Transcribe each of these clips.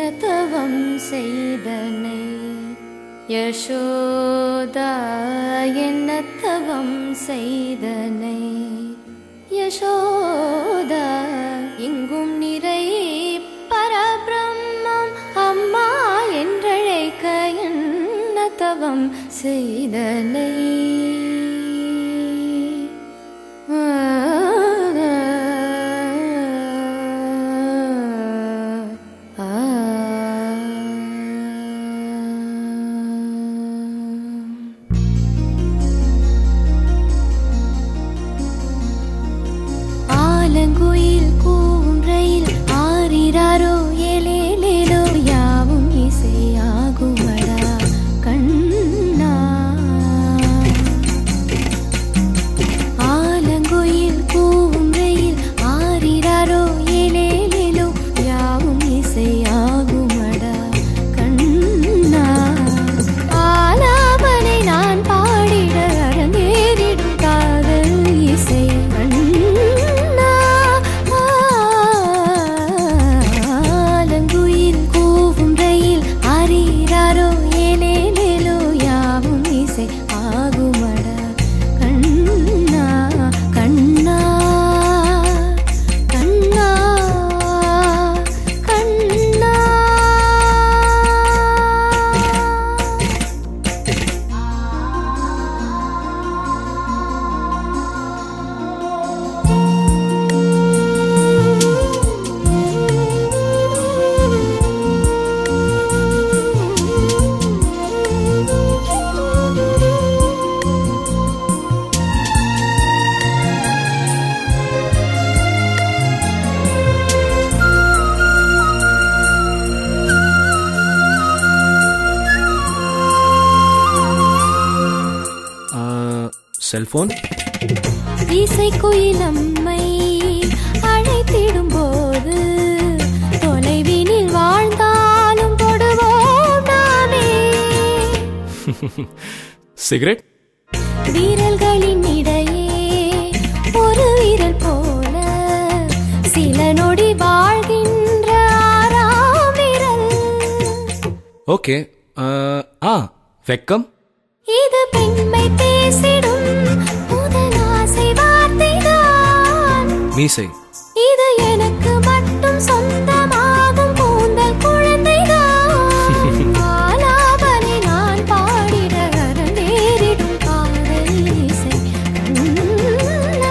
தவம் செய்தனை யசோதா என்ன தவம் செய்தனை யசோதா எங்கும் நிறை பரபிரம்மம் அம்மா என்றழைக்க என்ன தவம் செய்தனை ஆலங்குயில் கூவும் ரயில் ஆரிராரோ ஏலேலேலோ யாவும் இசையாகுமடா கண்ணா ஆலங்குயில் கூவும் ரயில் ஆரிராரோ ஏலேலேலோ யாவும் இசையாகுமடா கண்ணா ஆலாபனை நான் பாடிட அரங்கேறிடும் காதல் இசை கண்ணா ஆலங்குயில் கூவும் ரயில் ஆரிராரோ ஏலேலேலோ யாவும் இசை ஆகுமடா கண்ணா கண்ணா கண்ணா கண்ணா செல்போன் இசைக்குயில் நம்மை அழைத்திடும் போது தொலைவினில் வாழ்ந்தாலும் தொடுவோம் நாமே சிகரெட் வீரல்களின் இடையே ஒரு வீரல் போல சில நொடி வாழ்கின்ற ஆறாம் விரல் ஓகே ஆ வெக்கம் இது பெண்மை பேசிடும் முதல் ஆசை வார்த்தைதான் மீசை இது எனக்கு மட்டும் சொந்தமாகும் கூந்தல் குழந்தைதான் ஆலாபனை நான் பாடிட நேரிடும் காதல் இசை கண்ணா.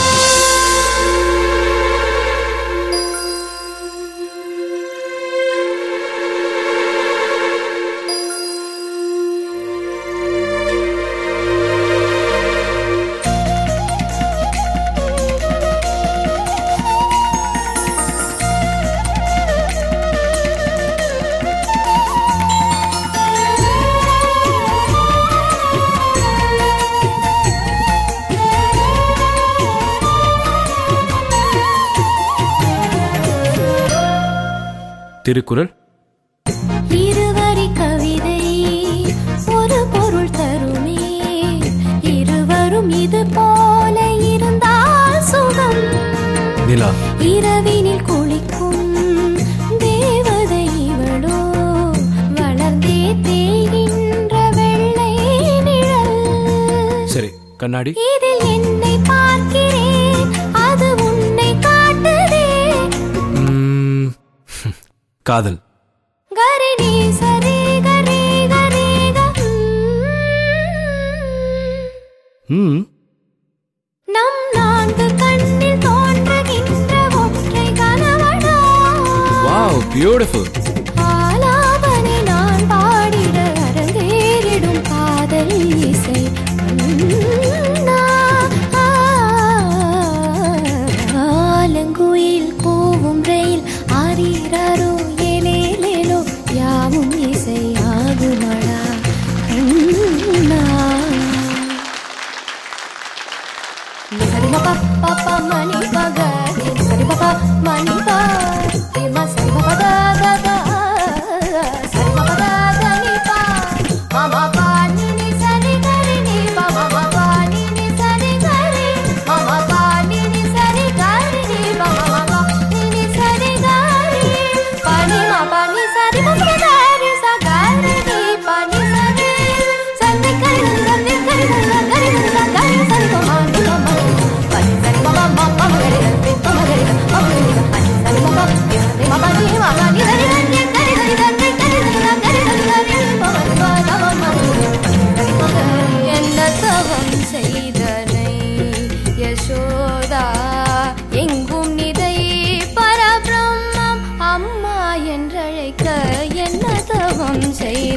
திருக்குறள் இருவரி கவிதை ஒரு பொருள் தருமே இருவரும் இது போல இருந்தால் சுகம் நிலா இரவினில் குளிக்கும் தேவதை இவளோ வளர்ந்தே தேய்கின்ற வெள்ளை நிழல் சரி கண்ணாடி இதில் என்னை பார்க்கிறேன் அது உன்னை காட்டுதே ம், காதல் கரிணி சரி கரி கரி ம் நம் நான்கு கண்ணில் தோன்றுகின்ற ஒற்றை கணவனா வாவ் பியூட்டிஃபுல் ஆலாபனை நான் பாடிட அரங்கேறிடும் காதல் இசை கண்ணா. ஆலங்குயில் கூவும் ரயில் ஆரீராரோ ஏலேலேலோ யாவும் இசை ஆகுமடா கண்ணா Sari ma pa pa pa ma ni pa ga ni sari pa pa ma ni pa ni ma sari pa pa da da da sari pa pa da da ni pa ma ma pa ni ni sari ga ri ni pa ma ma pa ni ni sari ga ri ma ma pa ni ni sari ga ri ni pa ma ma pa ni ni sari ga ri pa ni ma pa ni sari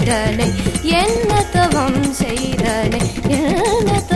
செய்தனை என்ன தவம் செய்தனை என்ன